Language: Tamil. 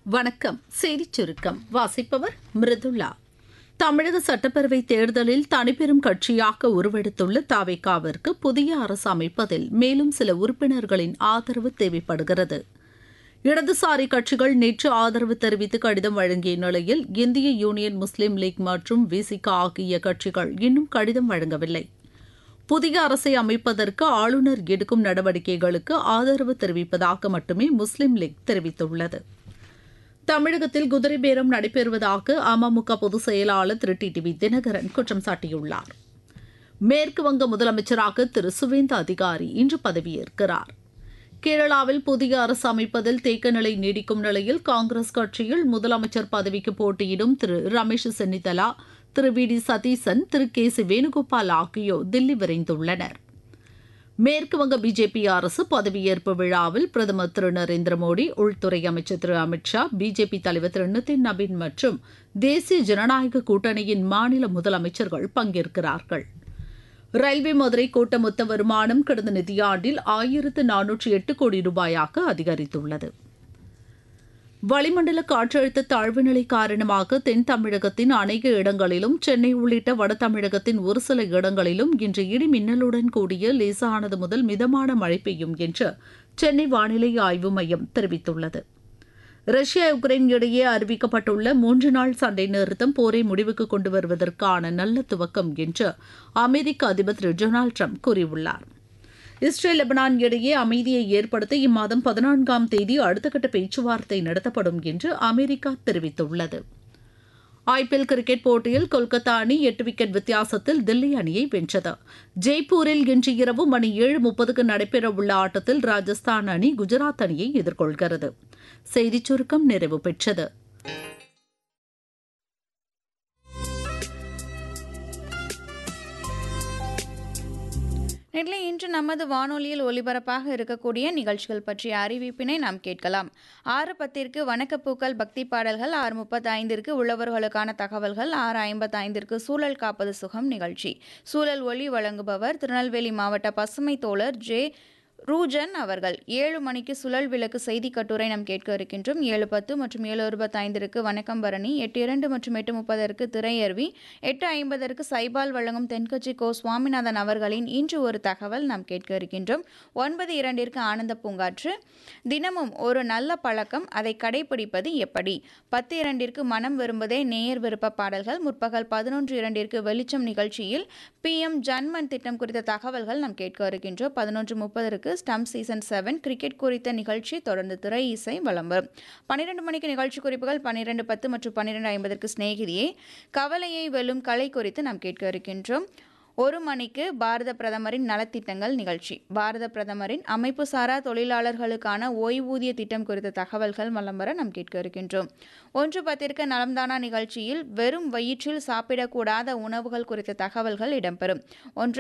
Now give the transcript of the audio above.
வணக்கம் செய்திச் சுருக்கம் வாசிப்பவர் மிருதுளா தமிழக சட்டப்பேரவை தேர்தலில் தனிப்பெரும் கட்சியாக உருவெடுத்துள்ள தாவேகாவிற்கு புதிய அரசு அமைப்பதில் மேலும் சில உறுப்பினர்களின் ஆதரவு தேவைப்படுகிறது இடதுசாரி கட்சிகள் நேற்று ஆதரவு தெரிவித்து கடிதம் வழங்கிய நிலையில் இந்திய யூனியன் முஸ்லீம் லீக் மற்றும் விசிகா ஆகிய கட்சிகள் இன்னும் கடிதம் வழங்கவில்லை புதிய அரசை அமைப்பதற்கு ஆளுநர் எடுக்கும் நடவடிக்கைகளுக்கு ஆதரவு தெரிவிப்பதாக மட்டுமே முஸ்லீம் லீக் தெரிவித்துள்ளது தமிழகத்தில் குதிரை பேரம் நடைபெறுவதாக அமமுக பொதுச் செயலாளர் திரு டி டிவி தினகரன் குற்றம் சாட்டியுள்ளார் மேற்கு வங்க முதலமைச்சராக திரு சுவேந்த அதிகாரி இன்று பதவியேற்கிறார் கேரளாவில் புதிய அரசு அமைப்பதில் தேக்க நிலை நீடிக்கும் நிலையில் காங்கிரஸ் கட்சியில் முதலமைச்சர் பதவிக்கு போட்டியிடும் Thiru Ramesh Chennithala Thiru V D Satheesan Thiru K C Venugopal ஆகியோர் தில்லி விரைந்துள்ளனர் மேற்குவங்க பிஜேபி அரசு பதவியேற்பு விழாவில் பிரதமர் திரு நரேந்திர மோடி உள்துறை அமைச்சர் திரு அமித் ஷா பிஜேபி தலைவர் திரு நிதின் நபீன் மற்றும் தேசிய ஜனநாயக கூட்டணியின் மாநில முதலமைச்சர்கள் பங்கேற்கிறார்கள் ரயில்வே மதுரை கோட்ட மொத்த வருமானம் கடந்த நிதியாண்டில் ஆயிரத்து நானூற்றி எட்டு கோடி ரூபாயாக அதிகரித்துள்ளது வளிமண்டல காற்றழுத்த தாழ்வு நிலை காரணமாக தென் தமிழகத்தின் அநேக இடங்களிலும் சென்னை உள்ளிட்ட வட தமிழகத்தின் ஒரு சில இடங்களிலும் இன்று இடி மின்னலுடன் கூடிய லேசானது முதல் மிதமான மழை பெய்யும் என்று சென்னை வானிலை ஆய்வு மையம் தெரிவித்துள்ளது ரஷ்யா உக்ரைன் இடையே அறிவிக்கப்பட்டுள்ள மூன்று நாள் சண்டை நிறுத்தம் போரை முடிவுக்கு கொண்டு வருவதற்கான நல்ல துவக்கம் என்று அமெரிக்க அதிபர் திரு டொனால்டு ட்ரம்ப் கூறியுள்ளார் இஸ்ரேல் லெபனான் இடையே அமைதியை ஏற்படுத்த இம்மாதம் பதினான்காம் தேதி அடுத்த கட்ட பேச்சுவார்த்தை நடத்தப்படும் என்று அமெரிக்கா தெரிவித்துள்ளது ஐபிஎல் கிரிக்கெட் போட்டியில் கொல்கத்தா அணி எட்டு விக்கெட் வித்தியாசத்தில் தில்லி அணியை வென்றது ஜெய்ப்பூரில் இன்று இரவு மணி ஏழு முப்பதுக்கு நடைபெறவுள்ள ஆட்டத்தில் ராஜஸ்தான் அணி குஜராத் அணியை எதிர்கொள்கிறது செய்திச் சுருக்கம் நிறைவு பெற்றது நெல்லை இன்று நமது வானொலியில் ஒலிபரப்பாக இருக்கக்கூடிய நிகழ்ச்சிகள் பற்றிய அறிவிப்பினை நாம் கேட்கலாம் ஆறு பத்திற்கு வணக்கப்பூக்கள் பக்தி பாடல்கள் ஆறு முப்பத்தி ஐந்திற்கு உழவர்களுக்கான தகவல்கள் ஆறு ஐம்பத்தி ஐந்திற்கு சூழல் காப்பது சுகம் நிகழ்ச்சி சூழல் ஒளி வழங்குபவர் திருநெல்வேலி மாவட்ட பசுமை தோழர் ஜே ரூஜன் அவர்கள் ஏழு மணிக்கு சுழல் விளக்கு செய்தி கட்டுரை நாம் கேட்க இருக்கின்றோம் ஏழு பத்து மற்றும் ஏழு இருபத்தி ஐந்திற்கு வணக்கம் பரணி எட்டு இரண்டு மற்றும் எட்டு முப்பதற்கு திரையர்வி எட்டு ஐம்பதற்கு சைபால் வழங்கும் தென்கட்சி கோ சுவாமிநாதன் அவர்களின் இன்று ஒரு தகவல் நாம் கேட்க இருக்கின்றோம் ஒன்பது இரண்டிற்கு ஆனந்த பூங்காற்று தினமும் ஒரு நல்ல பழக்கம் அதை கடைபிடிப்பது எப்படி பத்து இரண்டிற்கு மனம் விரும்புதே நேயர் விருப்ப பாடல்கள் முற்பகல் பதினொன்று இரண்டிற்கு வெளிச்சம் நிகழ்ச்சியில் பி எம் ஜன்மன் திட்டம் குறித்த தகவல்கள் நாம் கேட்க இருக்கின்றோம் பதினொன்று முப்பதற்கு ஸ்டம் சீசன் செவன் கிரிக்கெட் குறித்த நிகழ்ச்சி தொடர்ந்து திரை இசை வலம் வரும் பன்னிரெண்டு மணிக்கு நிகழ்ச்சி குறிப்புகள் பன்னிரெண்டு பத்து மற்றும் பன்னிரெண்டு ஐம்பதற்கு சிநேகிதியே கவலையை வெல்லும் கலை குறித்து நாம் கேட்க இருக்கின்றோம் ஒரு மணிக்கு பாரத பிரதமரின் நலத்திட்டங்கள் நிகழ்ச்சி பாரத பிரதமரின் அமைப்பு சாரா தொழிலாளர்களுக்கான ஓய்வூதிய திட்டம் குறித்த தகவல்கள் வலம் வர நாம் கேட்க இருக்கின்றோம் ஒன்று பத்திற்கு நலம்தானா நிகழ்ச்சியில் வெறும் வயிற்றில் சாப்பிடக்கூடாத உணவுகள் குறித்த தகவல்கள் இடம்பெறும் ஒன்று